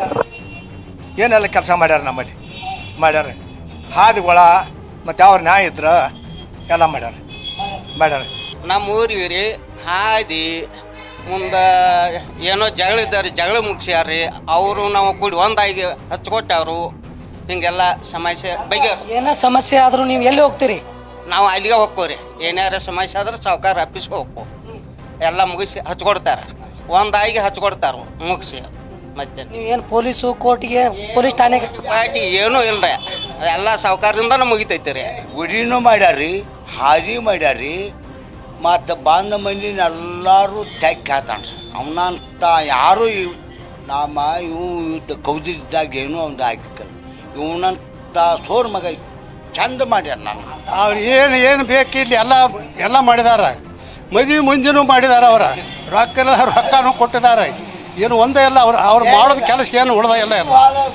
ಏನೆಲ್ಲ ಕೆಲಸ ಮಾಡ್ಯಾರ ನಮ್ಮಲ್ಲಿ ಮಾಡ್ಯಾರ ಹಾದಿಗೊಳ ಮತ್ತು ಅವ್ರ ನ್ಯಾಯ ಇದ್ರ ಎಲ್ಲ ಮಾಡ್ಯಾರ ಮಾಡ್ಯಾರ ನಮ್ಮ ಊರಿಗೆ ರೀ ಹಾದಿ ಮುಂದೆ ಏನೋ ಜಗಳ ಇದ್ದಾರೆ ಜಗಳ ಮುಗಿಸ್ಯಾರ್ರಿ ಅವರು ನಾವು ಕೂಡಿ ಒಂದಾಗಿ ಹಚ್ಕೊಟ್ಟವ್ರು ಹಿಂಗೆಲ್ಲ ಸಮಸ್ಯೆ ಬಗ್ಗೆ ಏನೋ ಸಮಸ್ಯೆ ಆದರೂ ನೀವು ಎಲ್ಲಿ ಹೋಗ್ತೀರಿ ನಾವು ಅಲ್ಲಿಗೆ ಹೋಗ್ಕೋರಿ ಏನಾರ ಸಮಸ್ಯೆ ಆದ್ರೆ ಸಾವ್ಕಾರ ಆಫೀಸ್ಗೆ ಹೋಗ್ಕೋ ಎಲ್ಲ ಮುಗಿಸಿ ಹಚ್ಕೊಡ್ತಾರೆ ಒಂದಾಗಿ ಹಚ್ಕೊಡ್ತಾರೆ ಮುಗಿಸಿ ಮತ್ತೆ ನೀವು ಏನು ಪೊಲೀಸು ಕೋರ್ಟಿಗೆ ಪೊಲೀಸ್ ಠಾಣೆಗೆ ಪಾರ್ಟಿ ಏನೂ ಇಲ್ರಿ ಎಲ್ಲ ಸಾವ್ಕಾರದಿಂದನೇ ಮುಗಿತೈತಿ ರೀ ಗುಡಿನೂ ಮಾಡ್ಯಾರ್ರಿ ಹಾದಿ ಮಾಡ್ಯಾರ್ರಿ ಮತ್ತು ಬಂದ ಮಂದಿನ ಎಲ್ಲರೂ ತೆಗ್ ಹಾತಾನ್ರಿ ಅವನಂತ ಯಾರು ಇವ್- ನಮ್ಮ ಇವು ಇವ್ದ ಕೌದಿದ್ದಾಗ ಏನೂ ಒಂದು ಹಾಕಿಕಲ್ಲ ಇವನಂತ ಸೋರ್ ಮಗ ಚಂದ ಮಾಡ್ಯಾರ ನಾನು ಅವ್ರು ಏನು ಏನು ಬೇಕು ಇಲ್ಲಿ ಎಲ್ಲ ಎಲ್ಲ ಮಾಡಿದಾರ ಮದುವೆ ಮುಂಜಾನೂ ಮಾಡಿದಾರ ಅವರ ರೊಕ್ಕ ಇಲ್ಲ, ರೊಕ್ಕನೂ ಕೊಟ್ಟಿದ್ದಾರೆ ಏನು ಒಂದೇ ಇಲ್ಲ ಅವ್ರು ಅವ್ರು ಮಾಡೋದು ಕೆಲಸ ಏನು ಉಳ್ದ ಇಲ್ಲ ಎಲ್ಲ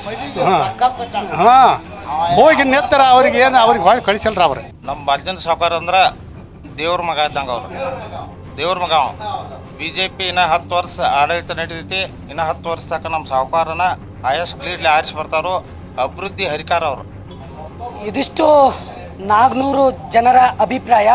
ಹಾಂ ಹಾಂ ಹೋಗಿ ನೆತ್ತರ ಅವ್ರಿಗೆ ಏನು ಅವ್ರಿಗೆ ಹೊಳ್ ಕಳಿಸಲ್ರ ಅವ್ರು ನಮ್ಮ ಬಾಲ್ಚಂದ್ರ ಸಾವ್ಕಾರ ಅಂದ್ರೆ ದೇವ್ರ ಮಗ ಇದ್ದಂಗೆ ಅವ್ರು ದೇವ್ರ ಮಗ ಅವ ಬಿ ಜೆ ಪಿ ಇನ್ನು ಹತ್ತು ವರ್ಷ ಆಡಳಿತ ನಡೀತೈತಿ ಇನ್ನು ಹತ್ತು ವರ್ಷ ತನಕ ನಮ್ಮ ಸಾವುಕಾರನ ಆಯಸ್ ಕ್ಲೀಡ್ಲಿ ಆರಿಸಿ ಬರ್ತಾರೋ ಅಭಿವೃದ್ಧಿ ಹರಿಕಾರ ಅವರು ಇದಿಷ್ಟು ನಾಗ್ನೂರು ಜನರ ಅಭಿಪ್ರಾಯ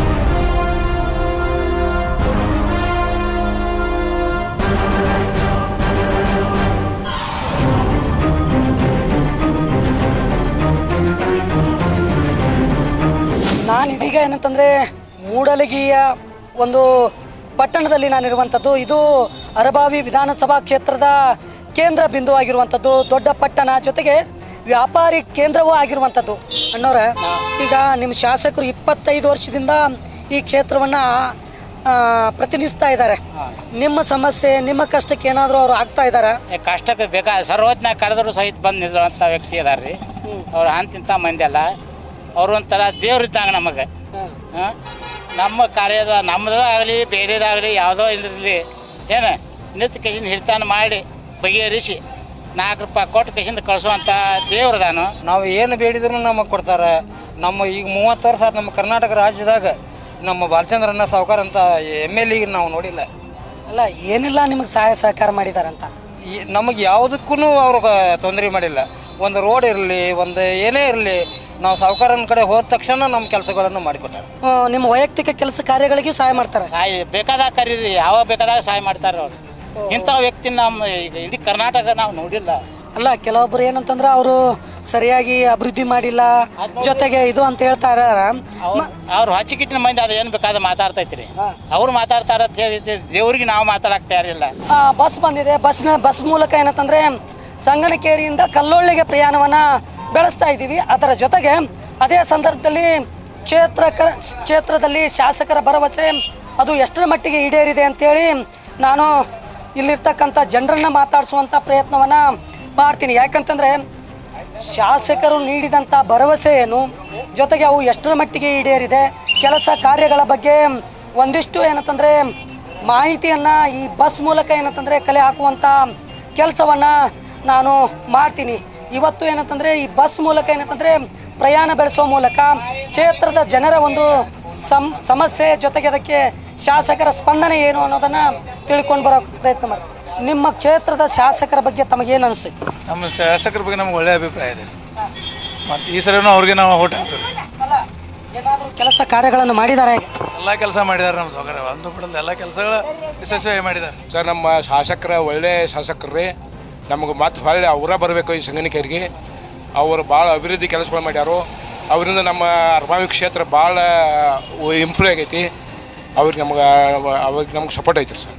ನಾನು ಇದೀಗ ಏನಂತಂದರೆ ಮೂಡಲಗಿಯ ಒಂದು ಪಟ್ಟಣದಲ್ಲಿ ನಾನಿರುವಂಥದ್ದು ಇದು ಅರಬಾವಿ ವಿಧಾನಸಭಾ ಕ್ಷೇತ್ರದ ಕೇಂದ್ರ ಬಿಂದು ಆಗಿರುವಂಥದ್ದು ದೊಡ್ಡ ಪಟ್ಟಣ ಜೊತೆಗೆ ವ್ಯಾಪಾರಿ ಕೇಂದ್ರವೂ ಆಗಿರುವಂಥದ್ದು ಅಣ್ಣವ್ರ ಈಗ ನಿಮ್ಮ ಶಾಸಕರು ಇಪ್ಪತ್ತೈದು ವರ್ಷದಿಂದ ಈ ಕ್ಷೇತ್ರವನ್ನು ಪ್ರತಿನಿಧಿಸ್ತಾ ಇದ್ದಾರೆ ನಿಮ್ಮ ಸಮಸ್ಯೆ ನಿಮ್ಮ ಕಷ್ಟಕ್ಕೆ ಏನಾದರೂ ಅವರು ಆಗ್ತಾ ಇದ್ದಾರಾ ಏ, ಕಷ್ಟಕ್ಕೆ ಬೇಕಾ ಸರ್ವತ್ನಾಗ ಕರೆದ್ರು ಸಹಿತ ಬಂದು ನಿಲ್ಲುವಂಥ ವ್ಯಕ್ತಿ ಅದಾರ ರೀ ಅವ್ರು ಅಂತಿಂತ ಮಂದಿ ಅಲ್ಲ ಅವ್ರು ಒಂಥರ ದೇವ್ರು ಇದ್ದಂಗೆ ನಮಗೆ ಹಾಂ ನಮ್ಮ ಕಾರ್ಯದ ನಮ್ಮದಾಗಲಿ ಬೇರೆದಾಗಲಿ ಯಾವುದೋ ಇರಲಿ ಏನು ನಿಂತು ಕೆಸಿಂದ ಹಿರಿತಾನ ಮಾಡಿ ಬಗೆಹರಿಸಿ ನಾಲ್ಕು ರೂಪಾಯಿ ಕೊಟ್ಟು ಕಿಶಿಂದ ಕಳಿಸುವಂಥ ದೇವ್ರದಾನು ನಾವು ಏನು ಬೇಡಿದ್ರು ನಮಗೆ ಕೊಡ್ತಾರೆ ನಮ್ಮ ಈಗ ಮೂವತ್ತು ವರ್ಷ ಆಯ್ತು ನಮ್ಮ ಕರ್ನಾಟಕ ರಾಜ್ಯದಾಗ ನಮ್ಮ ಬಾಲಚಂದ್ರನ ಸಾವುಕಾರ ಅಂತ ಎಮ್ ಎಲ್ ಎಗೆ ನಾವು ನೋಡಿಲ್ಲ ಅಲ್ಲ ಏನೆಲ್ಲ ನಿಮಗೆ ಸಹಾಯ ಸಹಕಾರ ಮಾಡಿದಾರಂತ ಈ- ನಮಗೆ ಯಾವುದಕ್ಕೂ ಅವರು ತೊಂದರೆ ಮಾಡಿಲ್ಲ ಒಂದು ರೋಡ್ ಇರಲಿ ಒಂದು ಏನೇ ಇರಲಿ ನಾವು ಸಾವುಕಾರನ ಕಡೆ ಹೋದ ತಕ್ಷಣ ನಮ್ಮ ಕೆಲಸಗಳನ್ನು ಮಾಡಿಕೊಟ್ಟಾರೆ ಆ, ನಿಮ್ಮ ವೈಯಕ್ತಿಕ ಕೆಲಸ ಕಾರ್ಯಗಳಿಗೂ ಸಹಾಯ ಮಾಡ್ತಾರೆ ಸಹಾಯ ಬೇಕಾದಾಗ ಕರೀರಿ ಯಾವಾಗ ಬೇಕಾದಾಗ ಸಹಾಯ ಮಾಡ್ತಾರೆ ಅವ್ರು ಇಂಥ ವ್ಯಕ್ತಿ ನಮ್ಮ ಈಗ ಇಡೀ ಕರ್ನಾಟಕ ನಾವು ನೋಡಿಲ್ಲ ಅಲ್ಲ ಕೆಲವೊಬ್ರು ಏನಂತಂದ್ರೆ ಅವರು ಸರಿಯಾಗಿ ಅಭಿವೃದ್ಧಿ ಮಾಡಿಲ್ಲ ಜೊತೆಗೆ ಇದು ಅಂತ ಹೇಳ್ತಾ ಇದಾರ ಅವ್ರು ಹಚ್ಚಿಕಿಟ್ಟಿನ ಮಂದಿ ಅದು ಏನು ಬೇಕಾದ ಮಾತಾಡ್ತೈತ್ರಿ ಅವ್ರು ಮಾತಾಡ್ತಾರ ಅಂತ ಹೇಳಿ ದೇವ್ರಿಗೆ ನಾವು ಮಾತಾಡಕ್ ತಯಾರಿಲ್ಲ ಆ, ಬಸ್ ಬಂದಿದೆ ಬಸ್ನ ಬಸ್ ಮೂಲಕ ಏನಂತಂದ್ರೆ ಸಂಗನಕೇರಿಯಿಂದ ಕಲ್ಲೊಳ್ಳಿಗೆ ಪ್ರಯಾಣವನ್ನ ಬೆಳೆಸ್ತಾ ಇದ್ದೀವಿ ಅದರ ಜೊತೆಗೆ ಅದೇ ಸಂದರ್ಭದಲ್ಲಿ ಕ್ಷೇತ್ರ ಕ್ಷೇತ್ರದಲ್ಲಿ ಶಾಸಕರ ಭರವಸೆ ಅದು ಎಷ್ಟರ ಮಟ್ಟಿಗೆ ಈಡೇರಿದೆ ಅಂತೇಳಿ ನಾನು ಇಲ್ಲಿರ್ತಕ್ಕಂಥ ಜನರನ್ನ ಮಾತಾಡಿಸುವಂಥ ಪ್ರಯತ್ನವನ್ನ ಮಾಡ್ತೀನಿ ಯಾಕಂತಂದ್ರೆ ಶಾಸಕರು ನೀಡಿದಂಥ ಭರವಸೆ ಏನು ಜೊತೆಗೆ ಅವು ಎಷ್ಟರ ಮಟ್ಟಿಗೆ ಈಡೇರಿದೆ ಕೆಲಸ ಕಾರ್ಯಗಳ ಬಗ್ಗೆ ಒಂದಿಷ್ಟು ಏನಂತಂದರೆ ಮಾಹಿತಿಯನ್ನು ಈ ಬಸ್ ಮೂಲಕ ಏನಂತಂದರೆ ಕಲೆ ಹಾಕುವಂಥ ಕೆಲಸವನ್ನು ನಾನು ಮಾಡ್ತೀನಿ ಇವತ್ತು ಏನಂತಂದರೆ ಈ ಬಸ್ ಮೂಲಕ ಏನಂತಂದರೆ ಪ್ರಯಾಣ ಬೆಳೆಸೋ ಮೂಲಕ ಕ್ಷೇತ್ರದ ಜನರ ಒಂದು ಸಮ್ ಸಮಸ್ಯೆ ಜೊತೆಗೆ ಅದಕ್ಕೆ ಶಾಸಕರ ಸ್ಪಂದನೆ ಏನು ಅನ್ನೋದನ್ನು ತಿಳ್ಕೊಂಡು ಬರೋ ಪ್ರಯತ್ನ ಮಾಡ್ತೀನಿ ನಿಮ್ಮ ಕ್ಷೇತ್ರದ ಶಾಸಕರ ಬಗ್ಗೆ ತಮಗೇನು ಅನಿಸ್ತೈತಿ ನಮ್ಮ ಶಾಸಕರ ಬಗ್ಗೆ ನಮ್ಗೆ ಒಳ್ಳೆಯ ಅಭಿಪ್ರಾಯ ಇದೆ ಮತ್ತು ಈ ಸರಿನೂ ಅವ್ರಿಗೆ ನಾವು ಓಟ್ ಹಾಕ್ತೀವಿ ಏನಾದರೂ ಕೆಲಸ ಕಾರ್ಯಗಳನ್ನು ಮಾಡಿದ್ದಾರೆ ಎಲ್ಲ ಕೆಲಸ ಮಾಡಿದ್ದಾರೆ ನಮ್ಮ ಸೌಕರ್ಯ ಒಂದು ಬಿಡಲ್ಲ ಎಲ್ಲ ಕೆಲಸಗಳು ಯಶಸ್ವಿಯಾಗಿ ಮಾಡಿದ್ದಾರೆ ಸರ್ ನಮ್ಮ ಶಾಸಕರ ಒಳ್ಳೆ ಶಾಸಕರೇ ನಮಗೆ ಮತ್ತೆ ಹೊಳ್ಳಿ ಅವರ ಬರಬೇಕು ಈ ಸಂಗನಿಕರಿಗೆ ಅವರು ಭಾಳ ಅಭಿವೃದ್ಧಿ ಕೆಲಸಗಳು ಮಾಡ್ಯಾರು ಅವರಿಂದ ನಮ್ಮ ಅರ್ಮಾವಿ ಕ್ಷೇತ್ರ ಭಾಳ ಇಂಪ್ರೂವ್ ಆಗೈತಿ ಅವ್ರಿಗೆ ನಮ್ಗೆ ಅವ್ರಿಗೆ ನಮ್ಗೆ ಸಪೋರ್ಟ್ ಐತ್ರಿ ಸರ್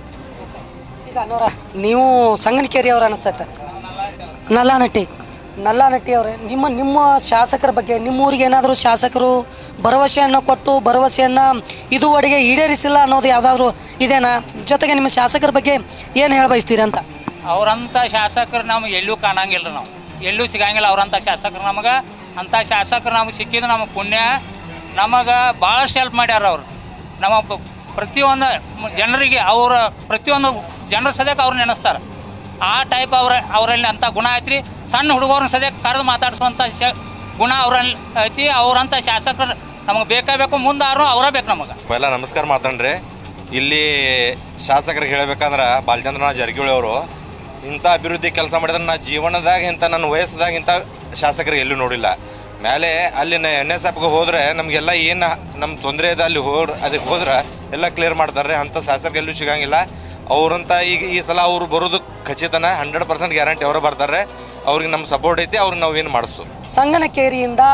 ಈಗ ಅನ್ನೋರ ನೀವು ಸಂಗನಕೇರಿ ಅವ್ರು ಅನಿಸ್ತೈತೆ ನಲ್ಲಾನಟ್ಟಿ ನಲ್ಲಾನಟ್ಟಿ ಅವರೇ ನಿಮ್ಮ ನಿಮ್ಮ ಶಾಸಕರ ಬಗ್ಗೆ ನಿಮ್ಮ ಊರಿಗೆ ಏನಾದರೂ ಶಾಸಕರು ಭರವಸೆಯನ್ನು ಕೊಟ್ಟು ಭರವಸೆಯನ್ನು ಇದುವರೆಗೆ ಈಡೇರಿಸಿಲ್ಲ ಅನ್ನೋದು ಯಾವುದಾದ್ರೂ ಇದೇನಾ ಜೊತೆಗೆ ನಿಮ್ಮ ಶಾಸಕರ ಬಗ್ಗೆ ಏನು ಹೇಳ ಬಯಸ್ತೀರಿ ಅಂತ ಅವ್ರಂಥ ಶಾಸಕರು ನಮ್ಗೆ ಎಲ್ಲೂ ಕಾಣಂಗಿಲ್ಲ ನಾವು ಎಲ್ಲೂ ಸಿಗಂಗಿಲ್ಲ ಅವ್ರಂಥ ಶಾಸಕರು ನಮಗೆ ಅಂಥ ಶಾಸಕರು ನಮಗೆ ಸಿಕ್ಕಿದ್ದು ನಮಗೆ ಪುಣ್ಯ ನಮಗೆ ಭಾಳಷ್ಟು ಹೆಲ್ಪ್ ಮಾಡ್ಯಾರ ಅವ್ರು ನಮ್ಮ ಪ- ಪ್ರತಿಯೊಂದು ಮ- ಜನರಿಗೆ ಅವರ ಪ್ರತಿಯೊಂದು ಜನರ ಸದ್ಯಕ್ಕೆ ಅವ್ರು ನೆನೆಸ್ತಾರೆ ಆ ಟೈಪ್ ಅವ್ರ ಅವರಲ್ಲಿ ಅಂಥ ಗುಣ ಐತ್ರಿ ಸಣ್ಣ ಹುಡುಗರನ್ನ ಸದ್ಯಕ್ಕೆ ಕರೆದು ಮಾತಾಡಿಸುವಂಥ ಶ ಗುಣ ಅವರಲ್ಲಿ ಐತಿ ಅವ್ರಂಥ ಶಾಸಕರು ನಮಗೆ ಬೇಕೇ ಬೇಕು ಮುಂದೆ ಯಾರು ಅವರೇ ಬೇಕು ನಮಗೆ ಪೈಲ ನಮಸ್ಕಾರ ಮಾತನ್ರಿ ಇಲ್ಲಿ ಶಾಸಕರಿಗೆ ಹೇಳ್ಬೇಕಂದ್ರೆ ಬಾಲಚಂದ್ರನಾಥ್ ಜಾರಕಿಹೊಳಿ ಅವರು ಇಂಥ ಅಭಿವೃದ್ಧಿ ಕೆಲಸ ಮಾಡಿದ್ರೆ ನಾ ಜೀವನದಾಗ ಇಂಥ ನನ್ನ ವಯಸ್ಸದಾಗ ಇಂಥ ಶಾಸಕರಿಗೆ ಎಲ್ಲೂ ನೋಡಿಲ್ಲ ಮೇಲೆ ಅಲ್ಲಿ ಎನ್ ಎಸ್ ಎಫ್ಗೆ ಹೋದ್ರೆ ನಮಗೆಲ್ಲ ಏನು ನಮ್ಮ ತೊಂದರೆ ಇದೆ ಅಲ್ಲಿ ಹೋರ್ ಅದಕ್ಕೆ ಹೋದ್ರೆ ಎಲ್ಲ ಕ್ಲಿಯರ್ ಮಾಡ್ತಾರೆ ಅಂಥ ಶಾಸಕರು ಎಲ್ಲೂ ಸಿಗಂಗಿಲ್ಲ ಅವ್ರಂತ ಈಗ ಈ ಸಲ ಅವ್ರು ಬರೋದು ಖಚಿತನ ಹಂಡ್ರೆಡ್ ಪರ್ಸೆಂಟ್ ಗ್ಯಾರಂಟಿ ಅವರು ಬರ್ತಾರೆ ಅವ್ರಿಗೆ ನಮ್ಮ ಸಪೋರ್ಟ್ ಐತಿ ಅವ್ರಿಗೆ ನಾವು ಏನು ಮಾಡಿಸು ಸಂಗನಕೇರಿಯಿಂದ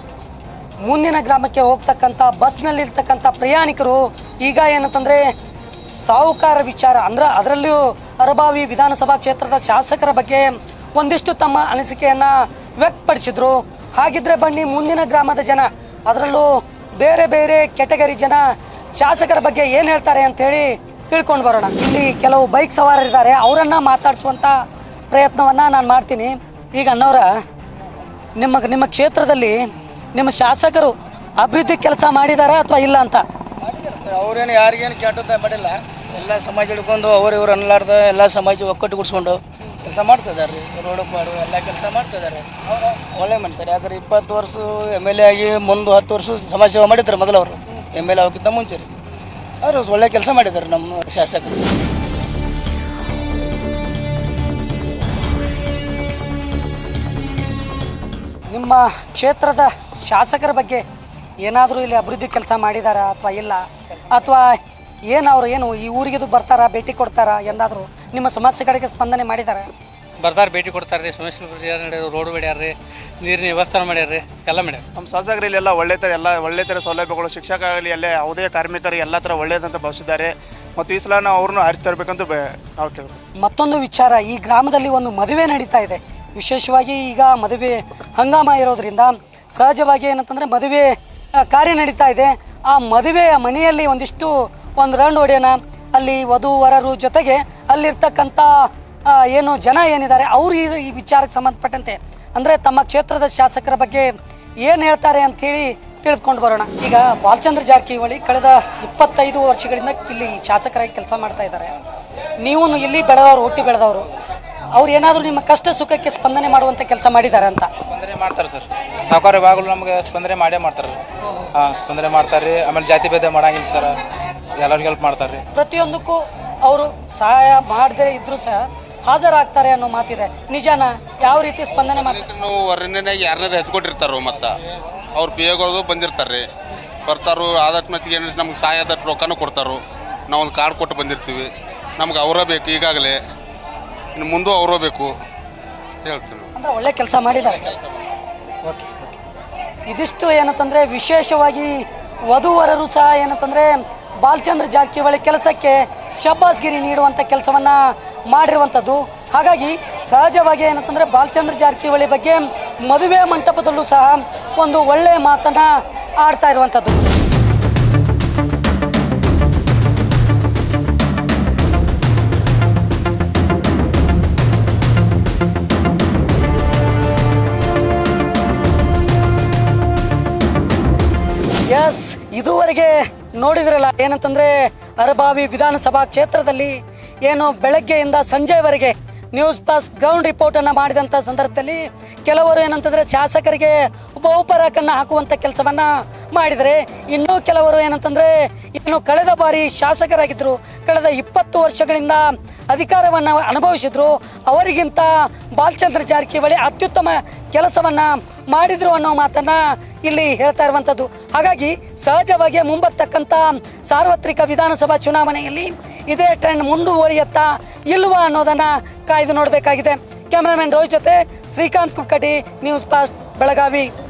ಮುಂದಿನ ಗ್ರಾಮಕ್ಕೆ ಹೋಗ್ತಕ್ಕಂಥ ಬಸ್ನಲ್ಲಿರ್ತಕ್ಕಂಥ ಪ್ರಯಾಣಿಕರು ಈಗ ಏನಂತಂದರೆ ಸಾಹುಕಾರ ವಿಚಾರ ಅಂದ್ರೆ ಅದರಲ್ಲಿಯೂ ಅರಬಾವಿ ವಿಧಾನಸಭಾ ಕ್ಷೇತ್ರದ ಶಾಸಕರ ಬಗ್ಗೆ ಒಂದಿಷ್ಟು ತಮ್ಮ ಅನಿಸಿಕೆಯನ್ನು ವ್ಯಕ್ತಪಡಿಸಿದ್ರು ಹಾಗಿದ್ರೆ ಬನ್ನಿ ಮುಂದಿನ ಗ್ರಾಮದ ಜನ ಅದರಲ್ಲೂ ಬೇರೆ ಬೇರೆ ಕೆಟಗರಿ ಜನ ಶಾಸಕರ ಬಗ್ಗೆ ಏನು ಹೇಳ್ತಾರೆ ಅಂತೇಳಿ ತಿಳ್ಕೊಂಡು ಬರೋಣ ಇಲ್ಲಿ ಕೆಲವು ಬೈಕ್ ಸವಾರರಿದ್ದಾರೆ ಅವರನ್ನು ಮಾತಾಡಿಸುವಂಥ ಪ್ರಯತ್ನವನ್ನು ನಾನು ಮಾಡ್ತೀನಿ ಈಗ ಅನ್ನೋರ ನಿಮ್ಮ ನಿಮ್ಮ ಕ್ಷೇತ್ರದಲ್ಲಿ ನಿಮ್ಮ ಶಾಸಕರು ಅಭಿವೃದ್ಧಿ ಕೆಲಸ ಮಾಡಿದಾರಾ ಅಥವಾ ಇಲ್ಲ ಅಂತ ಅವ್ರೇನು ಯಾರಿಗೇನು ಕೆಟ್ಟದ್ದ ಮಾಡಿಲ್ಲ ಎಲ್ಲ ಸಮಾಜ ಹಿಡ್ಕೊಂಡು ಅವ್ರು ಇವ್ರು ಅನ್ನಲಾರ್ದ ಎಲ್ಲ ಸಮಾಜ ಒಕ್ಕಟ್ಟುಗೂಡಿಸ್ಕೊಂಡು ಕೆಲಸ ಮಾಡ್ತಾ ಇದ್ದಾರೆ ರೀ ರೋಡ್ ಪಾಡು ಎಲ್ಲ ಕೆಲಸ ಮಾಡ್ತಾ ಇದ್ದಾರೆ ಒಳ್ಳೆ ಮನುಷ್ಯರು ಯಾಕಂದ್ರೆ ಇಪ್ಪತ್ತು ವರ್ಷ ಎಮ್ ಎಲ್ ಎ ಆಗಿ ಮುಂದೆ ಹತ್ತು ವರ್ಷ ಸಮಾಜ ಸೇವೆ ಮಾಡಿದ್ದಾರೆ ಮೊದಲು ಅವರು ಎಮ್ ಎಲ್ ಎ ಆಗೋಕ್ಕಿಂತ ಮುಂಚೆ ರೀ ಅವರು ಒಳ್ಳೆ ಕೆಲಸ ಮಾಡಿದ್ದಾರೆ ನಮ್ಮ ಶಾಸಕರು ನಿಮ್ಮ ಕ್ಷೇತ್ರದ ಶಾಸಕರ ಬಗ್ಗೆ ಏನಾದರೂ ಇಲ್ಲಿ ಅಭಿವೃದ್ಧಿ ಕೆಲಸ ಮಾಡಿದಾರಾ ಅಥವಾ ಇಲ್ಲ ಅಥವಾ ಏನು ಅವರು ಏನು ಈ ಊರಿಗಿದು ಬರ್ತಾರಾ ಭೇಟಿ ಕೊಡ್ತಾರಾ ಎಂದಾದರೂ ನಿಮ್ಮ ಸಮಸ್ಯೆಗಳಿಗೆ ಸ್ಪಂದನೆ ಮಾಡಿದ್ದಾರೆ ಬರ್ತಾರೆ ಭೇಟಿ ಕೊಡ್ತಾರೆ ರೀ ಸಮಸ್ಯೆ ಪರಿಹಾರ ನಡೆಯೋದು ರೋಡ್ ಮಾಡ್ಯಾರ ರೀ ನೀರಿನ ವ್ಯವಸ್ಥೆ ಮಾಡ್ಯಾರ ರೀ ಎಲ್ಲ ಮಾಡ್ಯಾರ ನಮ್ಮ ಶಾಸಕರಲ್ಲಿ ಎಲ್ಲ ಒಳ್ಳೆ ಥರ ಎಲ್ಲ ಒಳ್ಳೆ ಥರ ಸೌಲಭ್ಯಗಳು ಶಿಕ್ಷಕ ಆಗಲಿ ಎಲ್ಲ ಯಾವುದೇ ಕಾರ್ಮಿಕರಿಗೆ ಎಲ್ಲ ಥರ ಒಳ್ಳೆಯದಂತ ಭಾವಿಸಿದ್ದಾರೆ ಮತ್ತು ಈ ಸಲ ನಾವು ಅವ್ರನ್ನ ಆರಿಸಿ ತರಬೇಕಂತ ಬೆ- ನಾವು ಕೇಳ್ತೀವಿ ಮತ್ತೊಂದು ವಿಚಾರ ಈ ಗ್ರಾಮದಲ್ಲಿ ಒಂದು ಮದುವೆ ನಡೀತಾ ಇದೆ ವಿಶೇಷವಾಗಿ ಈಗ ಮದುವೆ ಹಂಗಾಮ ಇರೋದ್ರಿಂದ ಸಹಜವಾಗಿ ಏನಂತಂದರೆ ಮದುವೆ ಆ, ಕಾರ್ಯ ನಡೀತಾ ಇದೆ ಆ ಮದುವೆಯ ಮನೆಯಲ್ಲಿ ಒಂದಿಷ್ಟು ಒಂದು ರೌಂಡ್ ಹೊಡೆಯೋಣ ಅಲ್ಲಿ ವಧು ವರರು ಜೊತೆಗೆ ಅಲ್ಲಿರ್ತಕ್ಕಂಥ ಆ, ಏನು ಜನ ಏನಿದ್ದಾರೆ ಅವರು ಈ ಈ ವಿಚಾರಕ್ಕೆ ಸಂಬಂಧಪಟ್ಟಂತೆ ಅಂದರೆ ತಮ್ಮ ಕ್ಷೇತ್ರದ ಶಾಸಕರ ಬಗ್ಗೆ ಏನು ಹೇಳ್ತಾರೆ ಅಂಥೇಳಿ ತಿಳಿದುಕೊಂಡು ಬರೋಣ ಈಗ ಬಾಲಚಂದ್ರ ಜಾರಕಿಹೊಳಿ ಕಳೆದ ಇಪ್ಪತ್ತೈದು ವರ್ಷಗಳಿಂದ ಇಲ್ಲಿ ಶಾಸಕರಾಗಿ ಕೆಲಸ ಮಾಡ್ತಾ ಇದ್ದಾರೆ ನೀವು ಇಲ್ಲಿ ಬೆಳೆದವರು ಹುಟ್ಟಿ ಬೆಳೆದವರು ಅವ್ರು ಏನಾದರೂ ನಿಮ್ಮ ಕಷ್ಟ ಸುಖಕ್ಕೆ ಸ್ಪಂದನೆ ಮಾಡುವಂಥ ಕೆಲಸ ಮಾಡಿದ್ದಾರೆ ಅಂತ ಸ್ಪಂದನೆ ಮಾಡ್ತಾರೆ ಸರ್ ಸಾವುಕಾರ ಯಾವಾಗಲೂ ನಮಗೆ ಸ್ಪಂದನೆ ಮಾಡೇ ಮಾಡ್ತಾರೆ ಹಾಂ ಸ್ಪಂದನೆ ಮಾಡ್ತಾರೆ ರೀ ಆಮೇಲೆ ಜಾತಿ ಭೇದ ಮಾಡಂಗಿಲ್ಲ ಸರ್ ಎಲ್ಲರಿಗೂ ಹೆಲ್ಪ್ ಮಾಡ್ತಾರೆ ರೀ ಪ್ರತಿಯೊಂದಕ್ಕೂ ಅವರು ಸಹಾಯ ಮಾಡದೇ ಇದ್ರೂ ಸಹ ಹಾಜರಾಗ್ತಾರೆ ಅನ್ನೋ ಮಾತಿದೆ ನಿಜಾನ ಯಾವ ರೀತಿ ಸ್ಪಂದನೆ ಮಾಡ್ತಾರೆ ನಾವು ಹೊರನಾಗ ಯಾರನ್ನಾರು ಹೆಚ್ಕೊಟ್ಟಿರ್ತಾರೋ ಮತ್ತು ಅವ್ರ ಪಿ ಎಗಳು ಬಂದಿರ್ತಾರೆ ಬರ್ತಾರೋ ಆದಷ್ಟು ಮಟ್ಟಿಗೆ ಏನು ನಮ್ಗೆ ಸಹಾಯದ ರೊಕ್ಕನೂ ಕೊಡ್ತಾರೋ ನಾವು ಒಂದು ಕಾರ್ಡ್ ಕೊಟ್ಟು ಬಂದಿರ್ತೀವಿ ನಮ್ಗೆ ಅವರೇ ಬೇಕು ಈಗಾಗಲೇ ಇನ್ನು ಮುಂದೂ ಅವರೇ ಬೇಕು ಅಂತ ಹೇಳ್ತೀನಿ ಅಂದ್ರೆ ಒಳ್ಳೆ ಕೆಲಸ ಮಾಡಿದ್ದಾರೆ ಓಕೆ ಓಕೆ ಇದಿಷ್ಟು ಏನಂತಂದರೆ ವಿಶೇಷವಾಗಿ ವಧುವರರು ಸಹ ಏನಂತಂದರೆ ಬಾಲಚಂದ್ರ ಜಾರಕಿಹೊಳಿ ಕೆಲಸಕ್ಕೆ ಶಬ್ಬಾಸ್ಗಿರಿ ನೀಡುವಂಥ ಕೆಲಸವನ್ನು ಮಾಡಿರುವಂಥದ್ದು ಹಾಗಾಗಿ ಸಹಜವಾಗಿ ಏನಂತಂದರೆ ಬಾಲಚಂದ್ರ ಜಾರಕಿಹೊಳಿ ಬಗ್ಗೆ ಮದುವೆ ಮಂಟಪದಲ್ಲೂ ಸಹ ಒಂದು ಒಳ್ಳೆಯ ಮಾತನ್ನು ಆಡ್ತಾ ಇರುವಂಥದ್ದು ಎಸ್ ಇದುವರೆಗೆ ನೋಡಿದ್ರಲ್ಲ ಏನಂತಂದ್ರೆ ಅರಬಾವಿ ವಿಧಾನಸಭಾ ಕ್ಷೇತ್ರದಲ್ಲಿ ಏನು ಬೆಳಗ್ಗೆಯಿಂದ ಸಂಜೆವರೆಗೆ ನ್ಯೂಸ್ ಪಾಸ್ ಗ್ರೌಂಡ್ ರಿಪೋರ್ಟ್ ಅನ್ನ ಮಾಡಿದಂಥ ಸಂದರ್ಭದಲ್ಲಿ ಕೆಲವರು ಏನಂತಂದ್ರೆ ಶಾಸಕರಿಗೆ ಒಬ್ಬ ಉಪರಾಕನ್ನ ಹಾಕುವಂಥ ಕೆಲಸವನ್ನ ಮಾಡಿದರೆ ಇನ್ನೂ ಕೆಲವರು ಏನಂತಂದ್ರೆ ಏನು ಕಳೆದ ಬಾರಿ ಶಾಸಕರಾಗಿದ್ದರು ಕಳೆದ ಇಪ್ಪತ್ತು ವರ್ಷಗಳಿಂದ ಅಧಿಕಾರವನ್ನು ಅನುಭವಿಸಿದ್ರು ಅವರಿಗಿಂತ ಬಾಲಚಂದ್ರ ಜಾರಕಿಹೊಳಿ ಅತ್ಯುತ್ತಮ ಕೆಲಸವನ್ನ ಮಾಡಿದ್ರು ಅನ್ನೋ ಮಾತನ್ನ ಇಲ್ಲಿ ಹೇಳ್ತಾ ಇರುವಂಥದ್ದು ಹಾಗಾಗಿ ಸಹಜವಾಗಿ ಮುಂಬರ್ತಕ್ಕಂಥ ಸಾರ್ವತ್ರಿಕ ವಿಧಾನಸಭಾ ಚುನಾವಣೆಯಲ್ಲಿ ಇದೇ ಟ್ರೆಂಡ್ ಮುಂದುವರಿಯುತ್ತಾ ಇಲ್ವಾ ಅನ್ನೋದನ್ನ ಕಾಯ್ದು ನೋಡಬೇಕಾಗಿದೆ ಕ್ಯಾಮ್ರಾಮನ್ ರೋಹಿತ್ ಜೊತೆ ಶ್ರೀಕಾಂತ್ ಕುಕ್ಕಟಿ ನ್ಯೂಸ್ ಪಾಸ್ಟ್ ಬೆಳಗಾವಿ